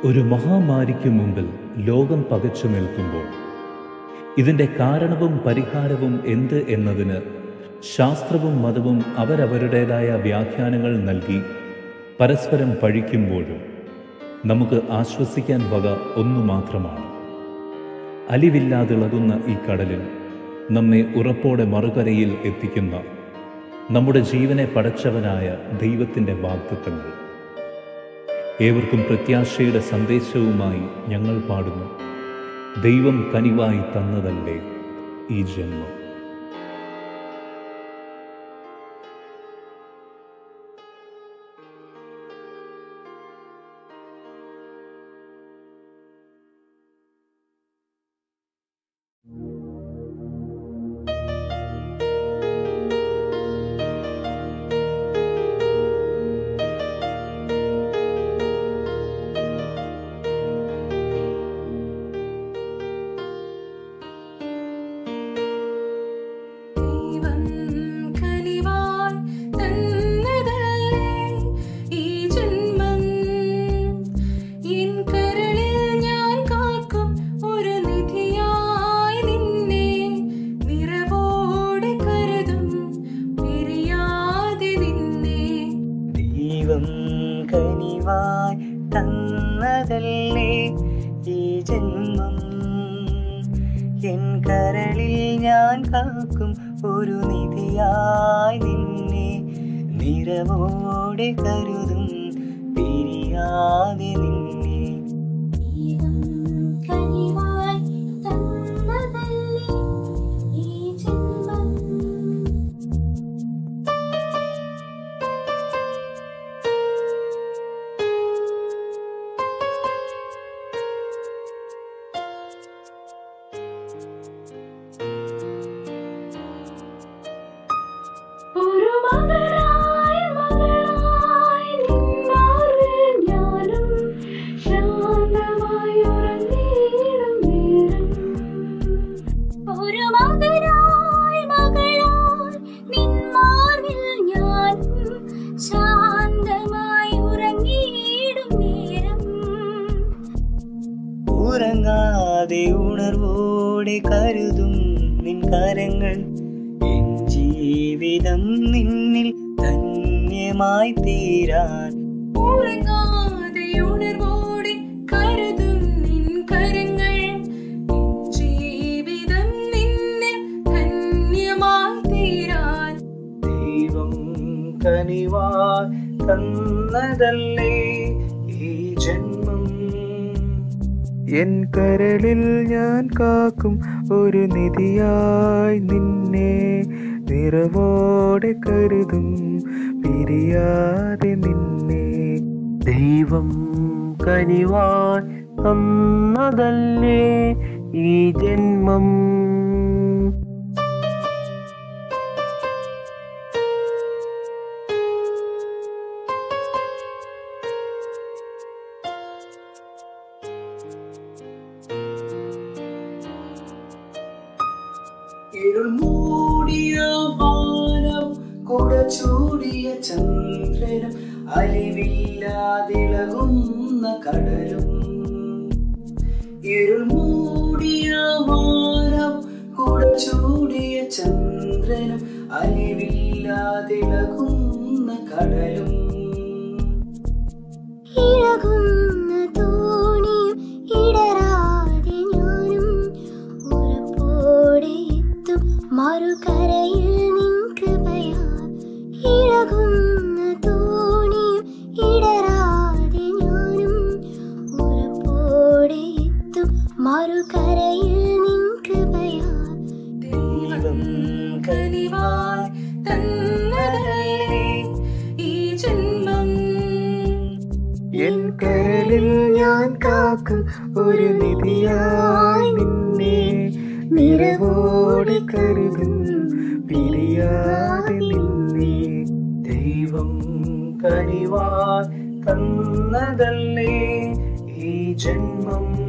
ഒരു മഹാമാരിക്ക് മുമ്പിൽ ലോകം പകച്ചു നിൽക്കുമ്പോൾ ഇതിൻ്റെ കാരണവും പരിഹാരവും എന്ത് എന്നതിന് ശാസ്ത്രവും മതവും അവരവരുടേതായ വ്യാഖ്യാനങ്ങൾ നൽകി പരസ്പരം പഴിക്കുമ്പോഴും നമുക്ക് ആശ്വസിക്കാൻ വക ഒന്നു മാത്രമാണ് അലിവില്ലാതിളകുന്ന ഈ കടലിൽ നമ്മെ ഉറപ്പോടെ മറുകരയിൽ എത്തിക്കുന്ന നമ്മുടെ ജീവനെ പടച്ചവനായ ദൈവത്തിൻ്റെ വാഗ്ദത്തങ്ങൾ ഏവർക്കും പ്രത്യാശയുടെ സന്ദേശവുമായി ഞങ്ങൾ പാടുന്നു ദൈവം കനിവായി തന്നതല്ലേ ഈ ജന്മം ദൈവം കനിവാൻ തന്നതല്ലേ ഈ ജന്മം എൻ കരളിൽ ഞാൻ കാക്കും ഒരു നിധിയായി നിന്നെ നിറവോടെ കരുതും പിരിയാതെ നിന്നെ ദൈവം കനിവായി തന്നതല്ലേ ഈ ജന്മം എൻ കരളിൽ ഞാൻ കാക്കും ഒരു നിധിയായി നിന്നെ നിറവോടെ കരുതും പിരിയാതെ നിന്നെ ദൈവം കനിവാൻ തന്നതല്ലേ ഈ ജന്മം ഒരു മകളായി മകളായി നിന്നാറിൽ ഞാനും ശാന്തമായി ഉറങ്ങിയിടും നേരം ഒരു മകനായി മകളായി നിന്മാറിൽ ഞാനും ശാന്തമായി ഉറങ്ങിയിടും നേരം ഉറങ്ങാതെ ഉണർവോടെ കരുതും നിൻ കരങ്ങൾ എൻ ജീവിതം നിന്നിൽ ധന്യമായി തീരാൻ ഉറങ്ങാതെ ഉണർവോടെ കരുതും നിൻ കരങ്ങൾ എൻ ജീവിതം നിന്നിൽ ധന്യമായി തീരാൻ ദൈവം കനിവാ തന്നതല്ലേ ഈ ജന്മം എൻ കരളിൽ ഞാൻ കാക്കും ഒരു നിധിയായി നിന്നെ നിറവോടെ കരുതും പിരിയാതെ നിന്നെ ദൈവം കനിവാൻ തന്നതല്ലേ ഈ ജന്മം ഇരുൾ മൂടിയ വാനം കുട ചൂടിയ ചന്ദ്രനും അലിവില്ലാതിളകുന്ന കടലും ഇരുൾ മൂടിയ വാനം കുട ചൂടിയ ചന്ദ്രനും അലിവില്ലാതിളകുന്ന കടലും ഇളകുന്ന തോണിയും ഇടരാതെ ഞാനും ഉറപ്പോടെ എത്തും മറുകരയിൽ നിൻ കൃപയാൽ ഇളകുന്ന തോണിയും ഇടരാതെ ഞാനും ഉറപ്പോടെ എത്തും മറുകരയിൽ നിൻ കൃപയാൽ ദൈവം കനിവായി തന്നതല്ലേ ഈ ജന്മം എൻ കരളിൽ ഞാൻ കാക്കും ഒരു നിധിയായി നിന്നെ നിറവോടെ കരുതും പിരിയാതെ നിന്നെ ദൈവം കനിവാൻ തന്നതല്ലേ ഈ ജന്മം